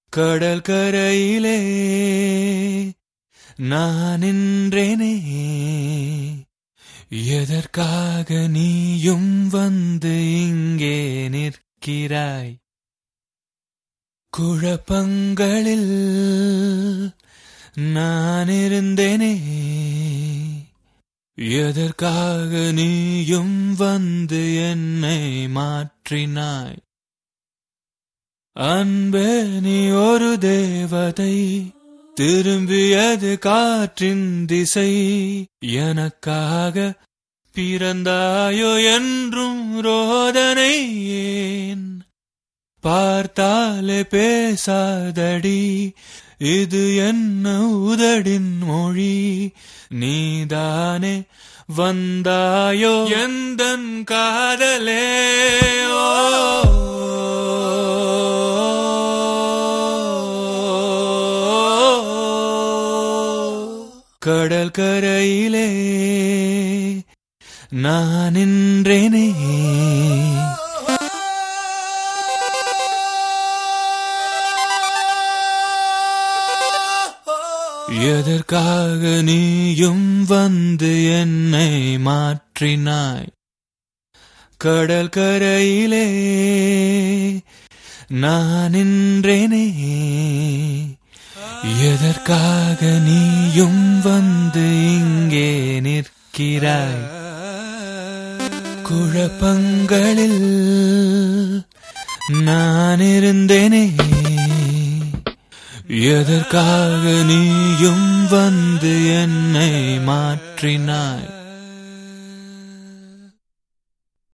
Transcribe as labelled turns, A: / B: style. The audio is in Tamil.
A: கடல் கரையிலே நான் நின்றேனே எதற்காக நீயும் வந்து இங்கே நிற்கிறாய் குழப்பங்களில் நான் இருந்தேனே எதற்காக நீயும் வந்து என்னை மாற்றினாய் அன்பே நீ ஒரு தேவதை திரும்பியது காற்றின் திசை எனக்காக பிறந்தாயோ என்றும் ரோதனை ஏன் பார்த்தாலே பேசாதடி இது என்ன உதடின் மொழி நீதானே வந்தாயோ எந்தன் காதலே கடல் கரையிலே நான் நின்றேனே எதற்காக நீயும் வந்து என்னை மாற்றினாய் கடல் கரையிலே நான் நின்றேனே எதற்காக நீயும் வந்து இங்கே நிற்கிறாய் குழப்பங்களில் நான் இருந்தேனே எதற்காக நீயும் வந்து என்னை மாற்றினாய்